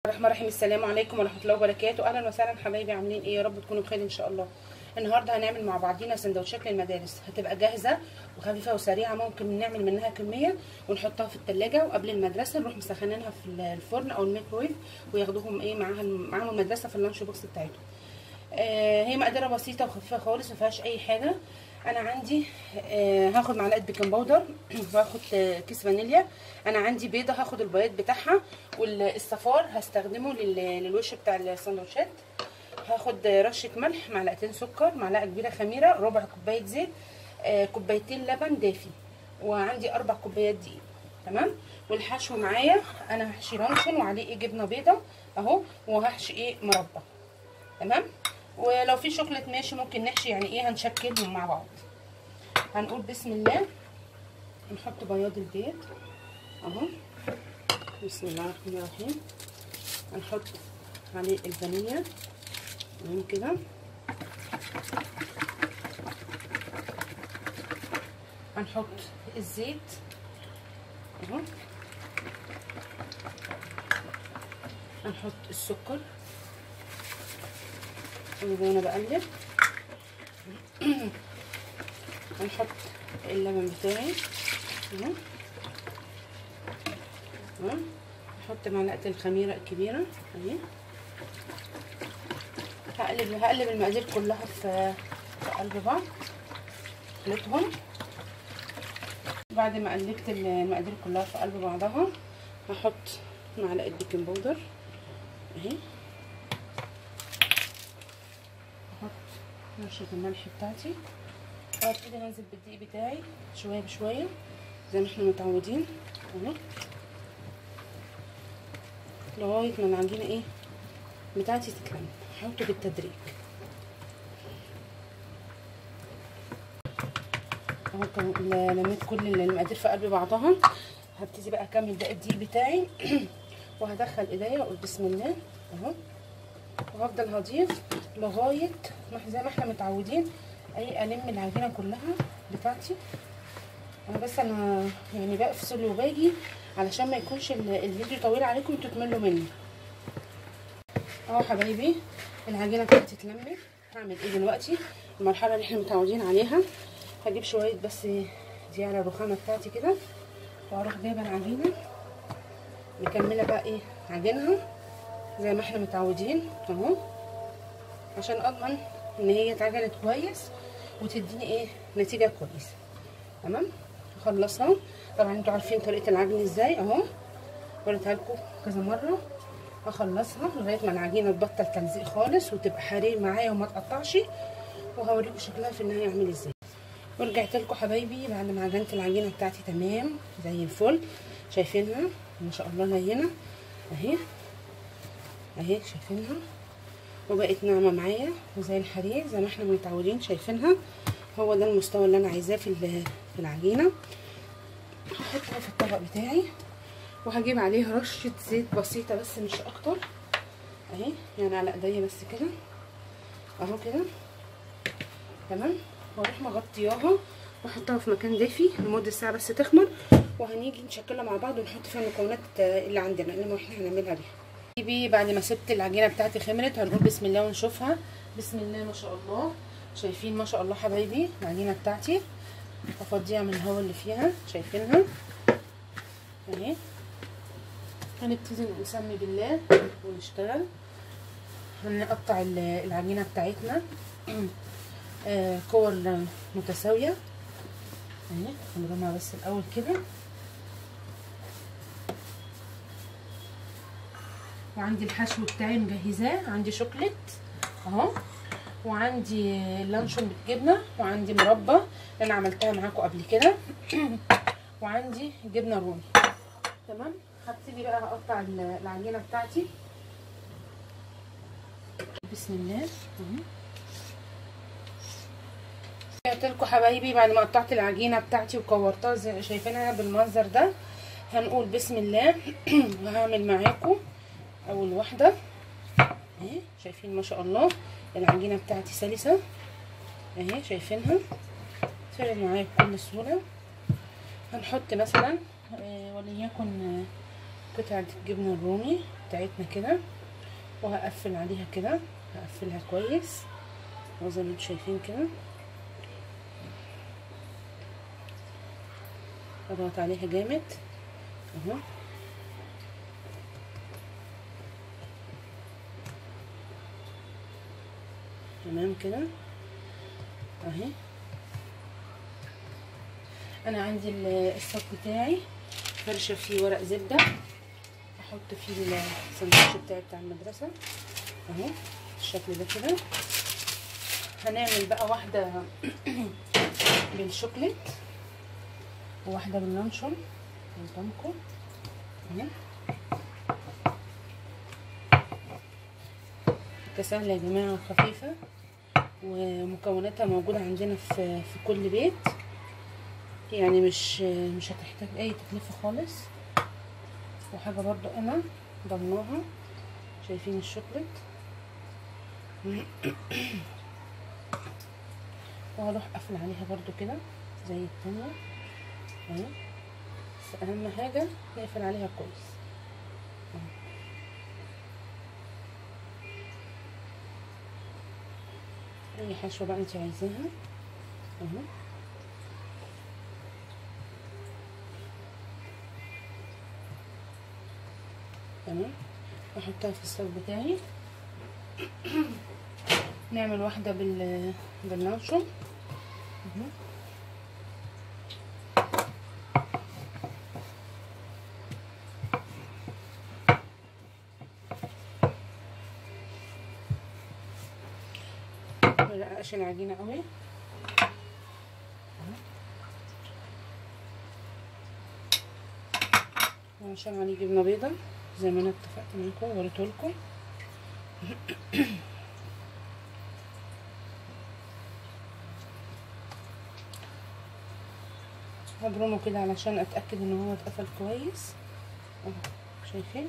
الرحمن الرحيم السلام عليكم ورحمه الله وبركاته اهلا وسهلا حبايبي عاملين ايه يا رب تكونوا بخير ان شاء الله النهارده هنعمل مع بعضينا سندوتشات للمدارس هتبقى جاهزه وخفيفه وسريعه ممكن نعمل منها كميه ونحطها في التلاجة وقبل المدرسه نروح مسخنينها في الفرن او الميكرويف وياخدوهم ايه معاها معاهم المدرسه في اللانش بوكس بتاعتهم آه هي مقدره بسيطه وخفيفه خالص ما فيهاش اي حاجه انا عندي آه هاخد معلقه بيكنج باودر وهاخد آه كيس فانيليا انا عندي بيضه هاخد البياض بتاعها والصفار هستخدمه للوش بتاع السندوتشات هاخد رشه ملح معلقتين سكر معلقه كبيره خميره ربع كوبايه زيت آه كوبايتين لبن دافي وعندي اربع كوبايات دقيق تمام والحشو معايا انا هحشي لانشون وعليه ايه جبنه بيضه اهو وهحشي ايه مربى تمام ولو في شوكليت ماشي ممكن نحشي يعني ايه هنشكلهم مع بعض هنقول بسم الله نحط بياض البيض اهو بسم الله الرحمن الرحيم هنحط عليه الفانيليا تمام كده هنحط الزيت اهو هنحط السكر وانا بقلب هنحط اللبن بتاعي اهو اهو هحط معلقه الخميره الكبيره اهي هقلب هقلب المقادير كلها في في قلب بعض خلطهم بعد ما قلبت المقادير كلها في قلب بعضها هحط معلقه بيكنج باودر اهي احط رشه الملح بتاعتي وابتدي انزل بالدقيق بتاعي شويه بشويه زي ما احنا متعودين اهو لغايه ما العجينه ايه بتاعتي تتلم هحطه بالتدريج اهو لميت كل المقادير في قلب بعضها هبتدي بقى اكمل باقي الدقيق بتاعي وهدخل ايديا واقول بسم الله اهو وهفضل هضيف لغايه ما زي ما احنا متعودين اي الم العجينه كلها بتاعتي انا بس انا يعني بقفل وباجي علشان ما يكونش الفيديو طويل عليكم انتوا تملوا مني اهو حبايبي العجينه بتاعتي اتلمت هعمل ايه دلوقتي المرحله اللي احنا متعودين عليها هجيب شويه بس دي على الرخامه بتاعتي كده واروح جايبه العجينه مكمله بقى ايه عجينها زي ما احنا متعودين اهو عشان اضمن ان هي اتعجنت كويس وتديني ايه نتيجه كويسه تمام اخلصها طبعا انتوا عارفين طريقه العجن ازاي اهو وريتها لكم كذا مره اخلصها لغايه ما العجينه تبطل تلزيق خالص وتبقى حرير معايا وما تقطعش وهوريكم شكلها في النهايه عامل ازاي ورجعت لكم حبايبي بعد ما عجنت العجينه بتاعتي تمام زي الفل شايفينها ما شاء الله لينه اهي اهي شايفينها وبقت ناعمه معايا وزي الحرير زي ما احنا متعودين شايفينها هو ده المستوى اللي انا عايزاه في في العجينه هحطها في الطبق بتاعي وهجيب عليه رشه زيت بسيطه بس مش اكتر اهي يعني على ايديا بس كده اهو كده تمام واروح مغطياها واحطها في مكان دافي لمده ساعه بس تخمر وهنيجي نشكلها مع بعض ونحط فيها المكونات اللي عندنا اللي احنا هنعملها بيها حبيبي بعد ما سبت العجينه بتاعتي خمرت هنقول بسم الله ونشوفها بسم الله ما شاء الله شايفين ما شاء الله حبايبي العجينه بتاعتي افضيها من الهواء اللي فيها شايفينها اهي هنبتدي نسمي بالله ونشتغل هنقطع العجينه بتاعتنا كور متساويه اهي هنرمها بس الاول كده وعندي الحشو بتاعي مجهزاه عندي شوكليت اهو وعندي لانشون بالجبنه وعندي مربى اللي انا عملتها معاكم قبل كده وعندي جبنه رومي تمام هبتدي بقى اقطع العجينه بتاعتي بسم الله اهو رجعت لكم حبايبي بعد ما قطعت العجينه بتاعتي وكورتها زي شايفينها بالمنظر ده هنقول بسم الله وهعمل معاكم اول واحده اهي شايفين ما شاء الله العجينه بتاعتي سلسه اهي شايفينها تفرد معايا بكل سهوله هنحط مثلا وليكن قطعه الجبنه الرومي بتاعتنا كده وهقفل عليها كده هقفلها كويس وزي ما انتم شايفين كده اضغط عليها جامد اهو تمام كده اهي انا عندي الصاج بتاعي فرشه فيه ورق زبده احط فيه السندوتش بتاعي بتاع المدرسه اهو بالشكل ده كده هنعمل بقى واحده بالشوكليت وواحده باللانشون قدامكم اهي سهله يا جماعه وخفيفه ومكوناتها موجوده عندنا في في كل بيت يعني مش مش هتحتاج اي تكلفه خالص وحاجه برضو انا ضمناها شايفين الشوكليت وهروح قافل عليها برضو كده زي التانية اهي بس اهم حاجة نقفل عليها كويس اي حشوة بقى انت عايزاها اهو تمام احطها في الصاج بتاعي نعمل واحدة بال باللانشون ملققش العجينة قوي وعشان عليه جبنة بيضة زي ما انا اتفقت معاكم ووريتهولكم هبرمه كده علشان اتاكد ان هو اتقفل كويس اهو شايفين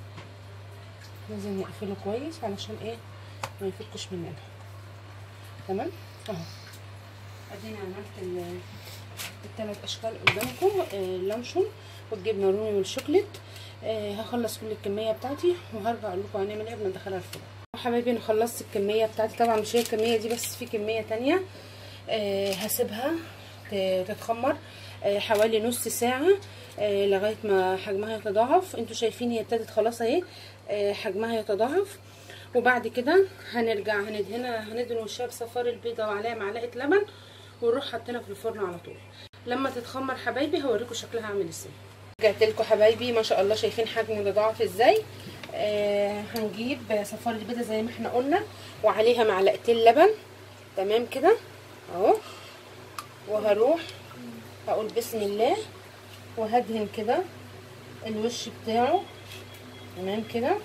لازم نقفله كويس علشان ايه ما يفكش مننا تمام اهو ادينا عملت الثلاث اشكال قدامكم اللانشون والجبنه الرومي والشوكليت آه هخلص كل الكميه بتاعتي وهرجع اقول لكم هنعمل ايه بندخلها الفرن حبايبي انا خلصت الكميه بتاعتي طبعا مش هي الكميه دي بس في كميه تانية آه هسيبها تتخمر آه حوالي نص ساعه آه لغايه ما حجمها يتضاعف انتوا شايفين هي ابتدت خلاص اهي آه حجمها يتضاعف وبعد كده هنرجع هندهنها هندهن وشها بصفار البيضه وعليها معلقه لبن ونروح حاطينها في الفرن على طول لما تتخمر حبايبي هوريكم شكلها عامل ازاي رجعت لكم حبايبي ما شاء الله شايفين حجم الضعف ازاي آه هنجيب صفار البيضه زي ما احنا قلنا وعليها معلقتين لبن تمام كده اهو وهروح هقول بسم الله وهدهن كده الوش بتاعه تمام كده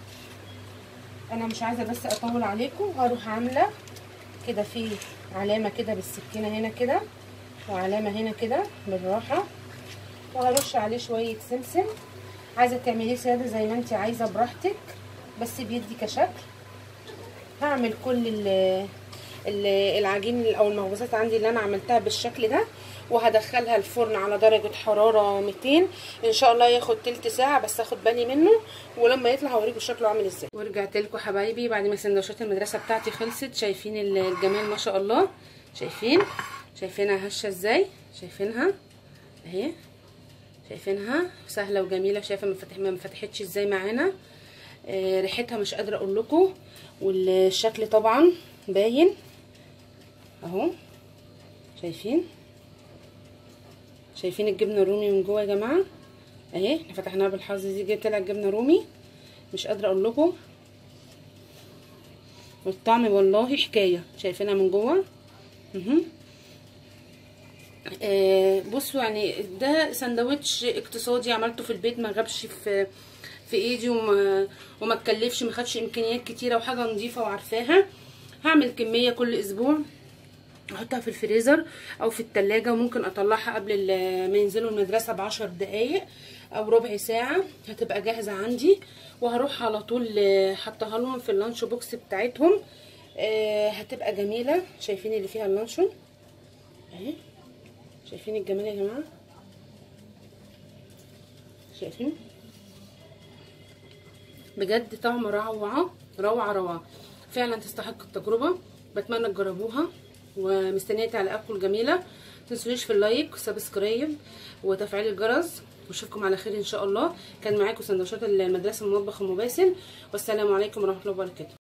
انا مش عايزه بس اطول عليكم هروح عامله كده في علامه كده بالسكينه هنا كده وعلامه هنا كده بالراحه وهرش عليه شويه سمسم عايزه تعمليه ساده زي ما انت عايزه براحتك بس بيدي كشكل هعمل كل ال العجين او المخبوزات عندي اللي انا عملتها بالشكل ده وهدخلها الفرن على درجة حرارة 200 ان شاء الله ياخد تلت ساعة بس اخد بالي منه ولما يطلع هوريكم شكله عامل ازاي ورجعت لكم حبايبي بعد ما سندوتشات المدرسة بتاعتي خلصت شايفين الجمال ما شاء الله شايفين شايفينها هشة ازاي شايفينها اهي شايفينها سهلة وجميلة شايفة مفتح ما فتحتش ازاي معانا آه ريحتها مش قادرة اقول لكم والشكل طبعا باين اهو شايفين شايفين الجبنه الرومي من جوه يا جماعه اهي احنا فتحناها بالحظ دي جبت طلع جبنه رومي مش قادره اقول لكم والطعم والله حكايه شايفينها من جوه اها آه بصوا يعني ده سندوتش اقتصادي عملته في البيت ما غابش في في ايدي وما وما اتكلفش ما خدش امكانيات كتيره وحاجه نظيفه وعارفاها هعمل كميه كل اسبوع احطها في الفريزر او في التلاجة وممكن اطلعها قبل ما ينزلوا المدرسة بعشر دقايق او ربع ساعة هتبقى جاهزة عندي وهروح على طول حطها لهم في اللانش بوكس بتاعتهم آه هتبقى جميلة شايفين اللي فيها اللانشون اهي شايفين الجمال يا جماعة شايفين بجد طعم روعه روعه روعه فعلا تستحق التجربه بتمنى تجربوها ومستنيه تعليقاتكم الجميله تنسونيش في اللايك وسبسكرايب وتفعيل الجرس واشوفكم على خير ان شاء الله كان معاكم سندوتشات المدرسه المطبخ المباسل والسلام عليكم ورحمه الله وبركاته